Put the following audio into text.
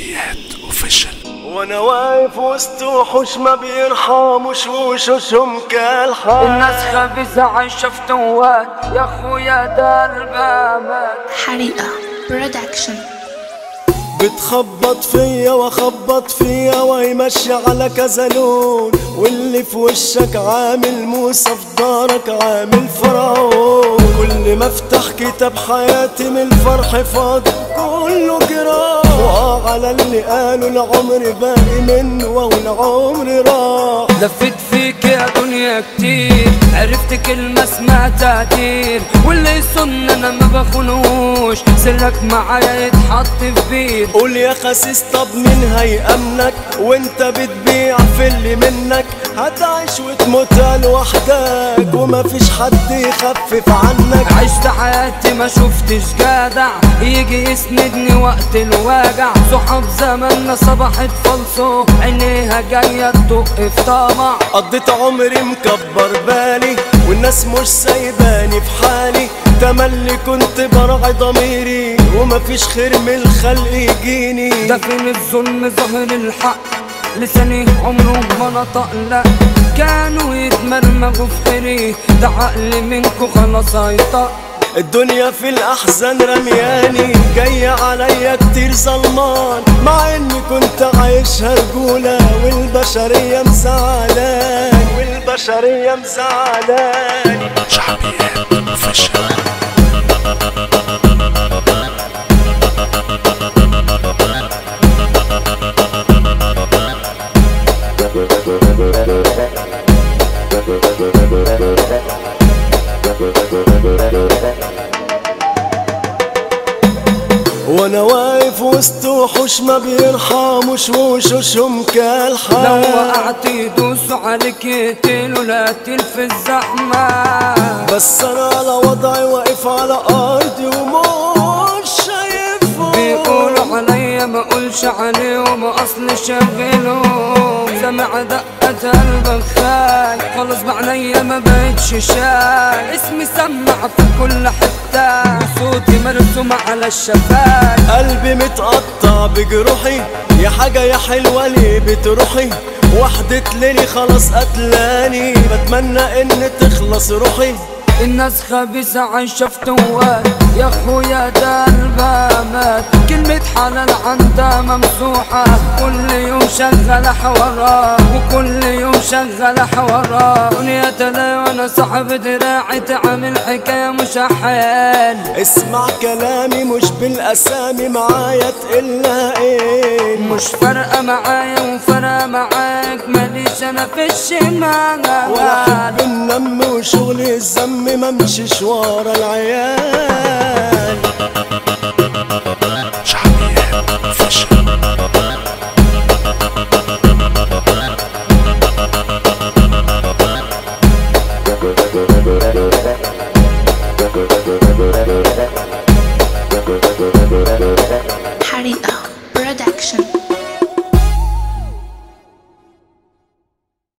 شعبيات اوفيشال وانا واقف وسط وحوش ما بيرحموش وشوشهم كالحال الناس خبيثة عايشة في توات يا اخويا ده البامات حريقة برودكشن بتخبط فيا واخبط فيا ويمشي على كذا لون واللي في وشك عامل موسى في دارك عامل فرعون كل ما افتح كتاب حياتي من الفرح فاضي كله جراح واه على اللي قالوا العمر باقي منه والعمر راح لفت فيك يا دنيا كتير عرفت كلمة اسمها تقدير واللي يصن انا ما بخونوش سرك معايا يتحط في بير قول يا خسيس طب مين هيأمنك وانت بتبيع في اللي منك هتعيش وتموت لوحدك ومفيش حد يخفف عنك عشت حياتي ما شفتش جدع يجي يسندني وقت الوجع صحاب زماننا صبحت فلسو عينيها جاية تدق في طمع قضيت عمري مكبر بالي والناس مش سايباني في حالي تملي كنت براعي ضميري ومفيش خير من الخلق يجيني ده فين الظلم ظهر الحق لساني عمره ما نطق لا كانوا يتمرمغوا في خيري ده عقل منكو خلاص هيطق الدنيا في الأحزان رمياني جاية عليا كتير ظلمان مع إني كنت عايشها رجولة والبشرية مزعلان والبشرية مزعلان شعبيات اوفيشال وانا واقف وسط وحوش ما بيرحموش وشوشهم لو كالحال وقعت يدوسوا عليك يقتلوا لا في الزحمة بس انا على وضعي واقف على ارضي ومش شايفهم بيقولوا عليا ما اقولش عليهم اصل شغلهم سمع دقة قلبك خاي خلاص بعينيا ما بقتش شاي اسمي سمع في كل حتة وصوتي مرسوم على الشفاي قلبي متقطع بجروحي يا حاجة يا حلوة ليه بتروحي وحدة ليلي خلاص قتلاني بتمنى ان تخلص روحي الناس خبيثة عايشة في توات يا اخويا ده البامات كلمة حلال عندها ممسوحة كل يوم شغالة حوارات وكل يوم شغالة حوارات دنيا تلاقي وانا صاحب دراعي تعمل حكاية مش أحيان اسمع كلامي مش بالاسامي معايا تقلها ايه مش فارقة معايا وفارقة معاك ماليش انا في الشمال ولا حب النم وشغل الذم ممشيش ورا العيال شعبيات اوفيشال حريقة برودكشن